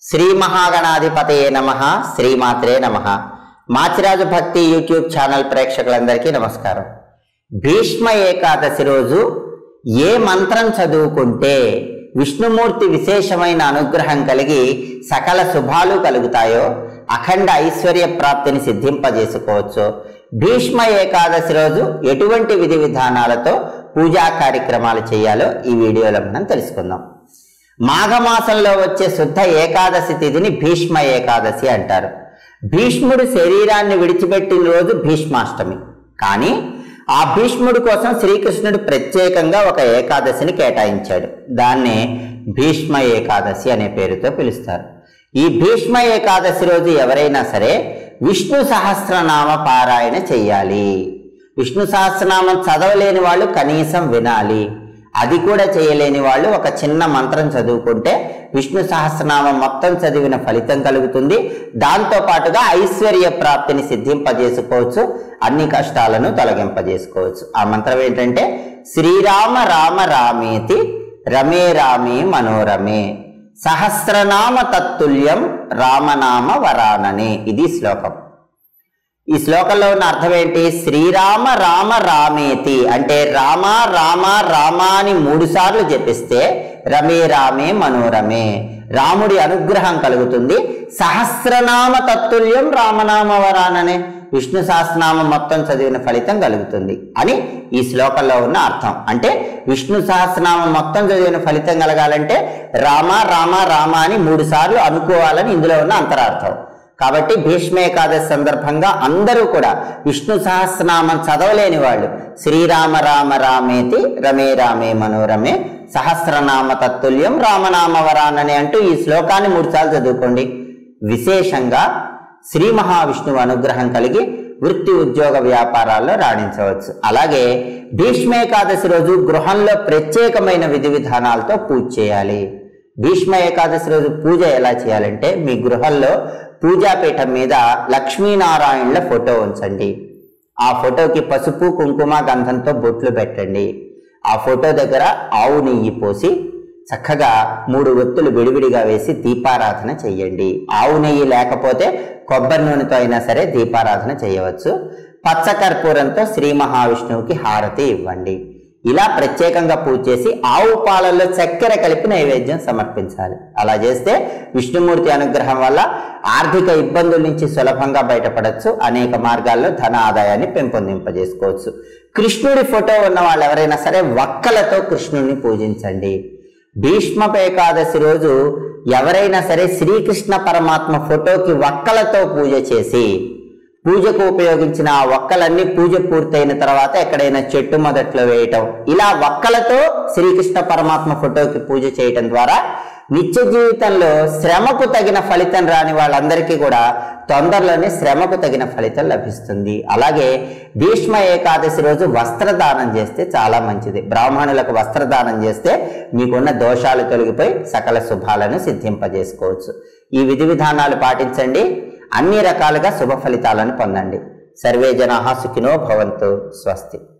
శ్రీ మహాగణాధిపతయే నమ శ్రీమాత్రే నమ మాచిరాజు భక్తి యూట్యూబ్ ఛానల్ ప్రేక్షకులందరికీ నమస్కారం భీష్మ ఏకాదశి రోజు ఏ మంత్రం చదువుకుంటే విష్ణుమూర్తి విశేషమైన అనుగ్రహం కలిగి సకల శుభాలు కలుగుతాయో అఖండ ఐశ్వర్య ప్రాప్తిని సిద్ధింపజేసుకోవచ్చు భీష్మ ఏకాదశి రోజు ఎటువంటి విధి విధానాలతో పూజా కార్యక్రమాలు చేయాలో ఈ వీడియోలో మనం తెలుసుకుందాం మాఘమాసంలో వచ్చే శుద్ధ ఏకాదశి తిథిని భీష్మ ఏకాదశి అంటారు భీష్ముడు శరీరాన్ని విడిచిపెట్టిన రోజు భీష్మాష్టమి కానీ ఆ భీష్ముడి కోసం శ్రీకృష్ణుడు ప్రత్యేకంగా ఒక ఏకాదశిని కేటాయించాడు దాన్నే భీష్మ ఏకాదశి అనే పేరుతో పిలుస్తారు ఈ భీష్మ ఏకాదశి రోజు ఎవరైనా సరే విష్ణు సహస్రనామ పారాయణ చెయ్యాలి విష్ణు సహస్రనామం చదవలేని వాళ్ళు కనీసం వినాలి అది కూడా చేయలేని వాళ్ళు ఒక చిన్న మంత్రం చదువుకుంటే విష్ణు సహస్రనామం మొత్తం చదివిన ఫలితం కలుగుతుంది దాంతో పాటుగా ఐశ్వర్య ప్రాప్తిని సిద్ధింపజేసుకోవచ్చు అన్ని కష్టాలను తొలగింపజేసుకోవచ్చు ఆ మంత్రం ఏంటంటే శ్రీరామ రామ రామేతి రమే రామే మనోరమే సహస్రనామ తత్తుల్యం రామనామ వరాననే ఇది శ్లోకం ఈ శ్లోకంలో ఉన్న అర్థం ఏంటి శ్రీరామ రామ రామేతి అంటే రామ రామ రామ అని మూడు సార్లు జపిస్తే రమే రామే మనోరమే రాముడి అనుగ్రహం కలుగుతుంది సహస్రనామ తత్తుల్యం రామనామ వరాననే విష్ణు సహస్రనామం మొత్తం చదివిన ఫలితం కలుగుతుంది అని ఈ శ్లోకంలో ఉన్న అర్థం అంటే విష్ణు సహస్రనామం మొత్తం చదివిన ఫలితం కలగాలంటే రామ రామ రామ అని మూడు సార్లు అనుకోవాలని ఇందులో ఉన్న అంతరార్థం కాబట్టి భీష్మ ఏకాదశి సందర్భంగా అందరూ కూడా విష్ణు సహస్రనామం చదవలేని వాళ్ళు శ్రీరామ రామ రామేతి రమే రామే మనోరమే సహస్రనామ తత్తుల్యం రామనామ వరానని అంటూ ఈ శ్లోకాన్ని మూడుసార్లు చదువుకోండి విశేషంగా శ్రీ మహావిష్ణువు అనుగ్రహం కలిగి వృత్తి ఉద్యోగ వ్యాపారాల్లో రాణించవచ్చు అలాగే భీష్మేకాదశి రోజు గృహంలో ప్రత్యేకమైన విధి విధానాలతో పూజ చేయాలి భీష్మ ఏకాదశి రోజు పూజ ఎలా చేయాలంటే మీ గృహంలో పూజాపీఠం మీద లక్ష్మీనారాయణుల ఫోటో ఉంచండి ఆ ఫోటోకి పసుపు కుంకుమ గంధంతో బొట్లు పెట్టండి ఆ ఫోటో దగ్గర ఆవు నెయ్యి పోసి చక్కగా మూడు ఒత్తులు విడివిడిగా వేసి దీపారాధన చెయ్యండి ఆవు నెయ్యి లేకపోతే కొబ్బరి నూనెతో అయినా సరే దీపారాధన చేయవచ్చు పచ్చకర్పూరంతో శ్రీ మహావిష్ణువుకి హారతి ఇవ్వండి ఇలా ప్రత్యేకంగా పూజ చేసి ఆవు పాలల్లో చక్కెర కలిపి నైవేద్యం సమర్పించాలి అలా చేస్తే విష్ణుమూర్తి అనుగ్రహం వల్ల ఆర్థిక ఇబ్బందుల నుంచి సులభంగా బయటపడచ్చు అనేక మార్గాల్లో ధన ఆదాయాన్ని పెంపొందింపజేసుకోవచ్చు కృష్ణుడి ఫోటో ఉన్న వాళ్ళు ఎవరైనా సరే వక్కలతో కృష్ణుడిని పూజించండి భీష్మ ఏకాదశి రోజు ఎవరైనా సరే శ్రీకృష్ణ పరమాత్మ ఫోటోకి వక్కలతో పూజ చేసి పూజకు ఉపయోగించిన ఆ వక్కలన్నీ పూజ పూర్తయిన తర్వాత ఎక్కడైనా చెట్టు మొదట్లో వేయటం ఇలా వక్కలతో శ్రీకృష్ణ పరమాత్మ ఫోటోకి పూజ చేయటం ద్వారా నిత్య జీవితంలో శ్రమకు తగిన ఫలితం రాని వాళ్ళందరికీ కూడా తొందరలోనే శ్రమకు తగిన ఫలితం లభిస్తుంది అలాగే భీష్మ ఏకాదశి రోజు వస్త్రదానం చేస్తే చాలా మంచిది బ్రాహ్మణులకు వస్త్రదానం చేస్తే మీకున్న దోషాలు తొలగిపోయి సకల శుభాలను సిద్ధింపజేసుకోవచ్చు ఈ విధి విధానాలు పాటించండి అన్ని రకాలుగా శుభ ఫలితాలను పొందండి సర్వే జనా సుఖినో భవంతు స్వస్తి